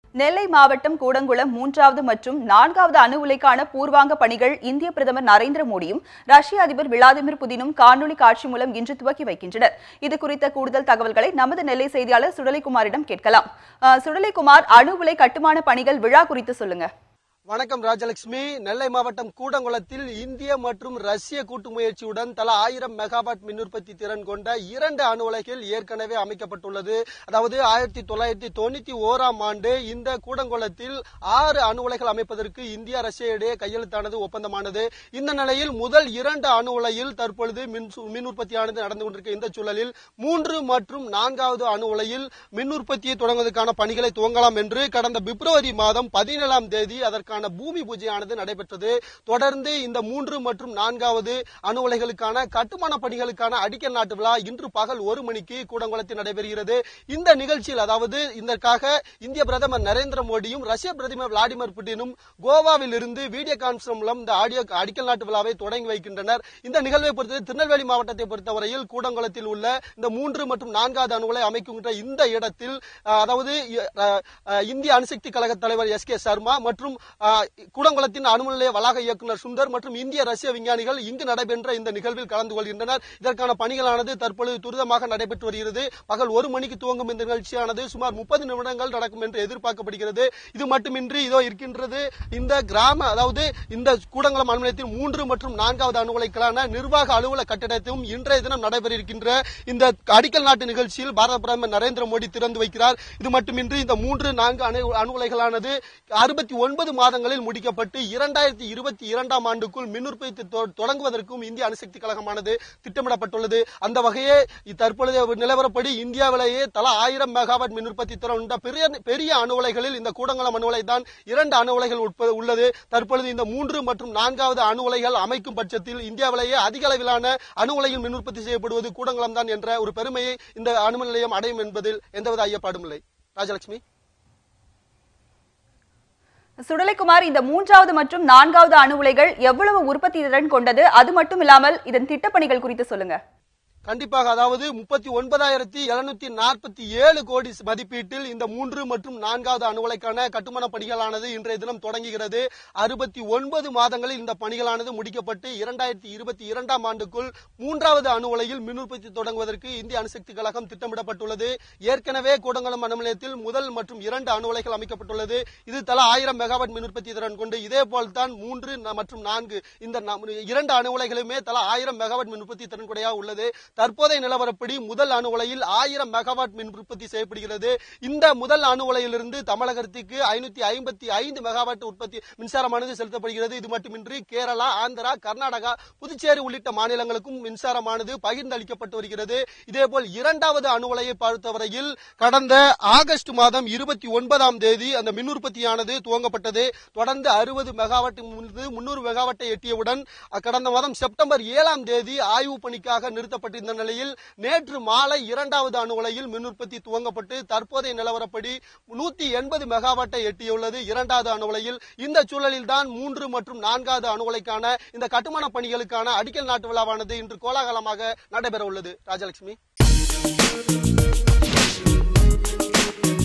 நெல்லை மாவட்டம் கூடங்குளம் மூன்றாவது மற்றும் நான்காவது அணு உலைக்கான பூர்வாங்க பணிகள் இந்திய பிரதமர் நரேந்திர மோடியும் ரஷ்ய அதிபர் விளாடிமிர் புதினும் காணொலி காட்சி மூலம் இன்று துவக்கி வைக்கின்றனர் இது குறித்த கூடுதல் தகவல்களை நமது நெல்லை செய்தியாளர் சுடலைக்குமாரிடம் கேட்கலாம் அஹ், சுடலைக்குமார் அணு உலை கட்டுமான பணிகள் விழா குறித்து சொல்லுங்க வணக்கம் ராஜலட்சுமி நெல்லை மாவட்டம் கூடங்குளத்தில் இந்திய மற்றும் ரஷ்ய கூட்டு முயற்சியுடன் தலா ஆயிரம் மெகாவாட் மின் உற்பத்தி திறன் கொண்ட இரண்டு அணு உலைகள் ஏற்கனவே அமைக்கப்பட்டுள்ளது அதாவது ஆயிரத்தி தொள்ளாயிரத்தி தொண்ணூத்தி ஓராம் ஆண்டு இந்த கூடங்குளத்தில் ஆறு அணு உலைகள் அமைப்பதற்கு இந்தியா ரஷ்யா இடையே கையெழுத்தானது ஒப்பந்தமானது இந்த நிலையில் முதல் இரண்டு அணு உலையில் தற்பொழுது மின் சு- மின் உற்பத்தியானது நடந்து கொண்டிருக்க இந்த சூழலில் மூன்று மற்றும் நான்காவது அணு உலையில் மின் உற்பத்தியை தொடங்குவதற்கான பணிகளை துவங்கலாம் என்று கடந்த பிப்ரவரி மாதம் பதினேழாம் தேதி அதற்கான பூமி பூஜையானது நடைபெற்றது தொடர்ந்து இந்த மூன்று மற்றும் நான்காவது அணு உலைகளுக்கான கட்டுமான பணிகளுக்கான அடிக்கல் நாட்டு விழா இன்று பகல் ஒரு மணிக்கு கூடங்குளத்தில் நடைபெறுகிறது இந்த நிகழ்ச்சியில் அதாவது இதற்காக இந்திய பிரதமர் நரேந்திர மோடியும் ரஷ்ய பிரதமர் விளாடிமிர் புட்டினும் கோவாவில் இருந்து வீடியோ கான்பரன்ஸ் மூலம் இந்த ஆடியோ அடிக்கல் நாட்டு விழாவை தொடங்கி வைக்கின்றனர் இந்த நிகழ்வை பொறுத்தவரை திருநெல்வேலி மாவட்டத்தை பொறுத்தவரையில் கூடங்குளத்தில் உள்ள இந்த மூன்று மற்றும் நான்காவது அணு உலை அமைக்கின்ற இந்த இடத்தில் அஹ், அதாவது அஹ், அஹ், இந்திய அணுசக்தி கழக தலைவர் எஸ் கே சர்மா மற்றும் அஹ், கூடங்குளத்தின் அணு நிலைய வளாக இயக்குனர் சுந்தர் மற்றும் இந்திய ரஷ்ய விஞ்ஞானிகள் இங்கு நடைபெற்ற இந்த நிகழ்வில் கலந்து கொள்கின்றனர் இதற்கான பணிகளானது தற்பொழுது துரிதமாக நடைபெற்று வருகிறது பகல் ஒரு மணிக்கு துவங்கும் இந்த நிகழ்ச்சியானது சுமார் முப்பது நிமிடங்கள் நடக்கும் என்று எதிர்பார்க்கப்படுகிறது இது மட்டுமின்றி இதோ இருக்கின்றது இந்த கிராம அதாவது இந்த கூடங்குளம் அணு நிலையத்தில் மூன்று மற்றும் நான்காவது அணு உலைக்களான நிர்வாக அலுவலக கட்டிடத்தையும் இன்றைய தினம் நடைபெற இருக்கின்ற இந்த அடிக்கல் நாட்டு நிகழ்ச்சியில் பாரத பிரதமர் நரேந்திர மோடி திறந்து வைக்கிறார் இது மட்டுமின்றி இந்த மூன்று நான்கு அணு அணு உலைகளானது அறுபத்தி ஒன்பது மாதங்களில் முடிக்கப்பட்டு இரண்டாயிரத்தி இருபத்தி இரண்டாம் ஆண்டுக்குள் மின் உற்பத்தி தொ- தொடங்குவதற்கும் இந்திய அணுசக்தி கழகமானது திட்டமிடப்பட்டுள்ளது அந்த வகையே தற்பொழுதைய நிலவரப்படி இந்தியாவிலேயே தலா ஆயிரம் மெகாவாட் மின் உற்பத்தி திறன் கொண்ட பெரிய பெரிய அணு உலைகளில் இந்த கூடங்குளம் அணு உலை தான் இரண்டு அணு உலைகள் உட்ப- உள்ளது தற்பொழுது இந்த மூன்று மற்றும் நான்காவது அணு உலைகள் அமைக்கும் பட்சத்தில் இந்தியாவிலேயே அதிக அளவிலான அணு உலையில் மின் உற்பத்தி செய்யப்படுவது கூடங்குளம் தான் என்ற ஒரு பெருமையை இந்த அணு மின் நிலையம் அடையும் என்பதில் எந்தவித ஐயப்பாடும் இல்லை ராஜலட்சுமி சுடலைக்குமார் இந்த மூன்றாவது மற்றும் நான்காவது அணு உலைகள் எவ்வளவு உற்பத்தி திறன் கொண்டது அது மட்டும் இல்லாமல் இதன் திட்டப்பணிகள் குறித்து சொல்லுங்க கண்டிப்பாக அதாவது முப்பத்தி ஒன்பதாயிரத்தி எழுநூத்தி நாற்பத்தி ஏழு கோடி மதிப்பீட்டில் இந்த மூன்று மற்றும் நான்காவது அணு உலைக்கான கட்டுமான பணிகளானது இன்றைய தினம் தொடங்குகிறது அறுபத்தி ஒன்பது மாதங்களில் இந்த பணிகளானது முடிக்கப்பட்டு இரண்டாயிரத்தி இருபத்தி இரண்டாம் ஆண்டுக்குள் மூன்றாவது அணு உலையில் மின் உற்பத்தி தொடங்குவதற்கு இந்திய அணுசக்தி கழகம் திட்டமிடப்பட்டுள்ளது ஏற்கனவே கூடங்குளம் அணு நிலையத்தில் முதல் மற்றும் இரண்டு அணு உலைகள் அமைக்கப்பட்டுள்ளது இது தலா ஆயிரம் மெகாவாட் மின் உற்பத்தி திறன் கொண்டு இதே போல்தான் மூன்று ந- மற்றும் நான்கு இந்த ந- இரண்டு அணு உலைகளுமே தலா ஆயிரம் மெகாவாட் மின் உற்பத்தி திறன் கொடையாக உள்ளது தற்போதைய நிலவரப்படி முதல் அணு உலையில் ஆயிரம் மெகாவாட் மின் உற்பத்தி செய்யப்படுகிறது இந்த முதல் அணு உலையிலிருந்து தமிழகத்திற்கு ஐநூத்தி ஐம்பத்தி ஐந்து மெகாவாட் உற்பத்தி மின்சாரமானது செலுத்தப்படுகிறது இது மட்டுமின்றி கேரளா ஆந்திரா கர்நாடகா புதுச்சேரி உள்ளிட்ட மாநிலங்களுக்கும் மின்சாரமானது பகிர்ந்து அளிக்கப்பட்டு வருகிறது இதேபோல் இரண்டாவது அணு உலையை பொறுத்தவரையில் கடந்த ஆகஸ்ட் மாதம் இருபத்தி ஒன்பதாம் தேதி அந்த மின் உற்பத்தியானது துவங்கப்பட்டது தொடர்ந்து அறுபது மெகாவாட் முன்னூறு மெகாவாட்டை எட்டியவுடன் அஹ், கடந்த மாதம் செப்டம்பர் ஏழாம் தேதி ஆய்வு பணிக்காக நிறுத்தப்பட்டிருந்த நிலையில் நேற்று மாலை இரண்டாவது அணு உலையில் மின் உற்பத்தி துவங்கப்பட்டு தற்போதைய நிலவரப்படி நூத்தி எண்பது மெகாவாட்டை எட்டியுள்ளது இரண்டாவது அணு உலையில் இந்த சூழலில் தான் மூன்று மற்றும் நான்காவது அணு உலைக்கான இந்த கட்டுமான பணிகளுக்கான அடிக்கல் நாட்டு விழாவானது இன்று கோலாகலமாக நடைபெற உள்ளது ராஜலட்சுமி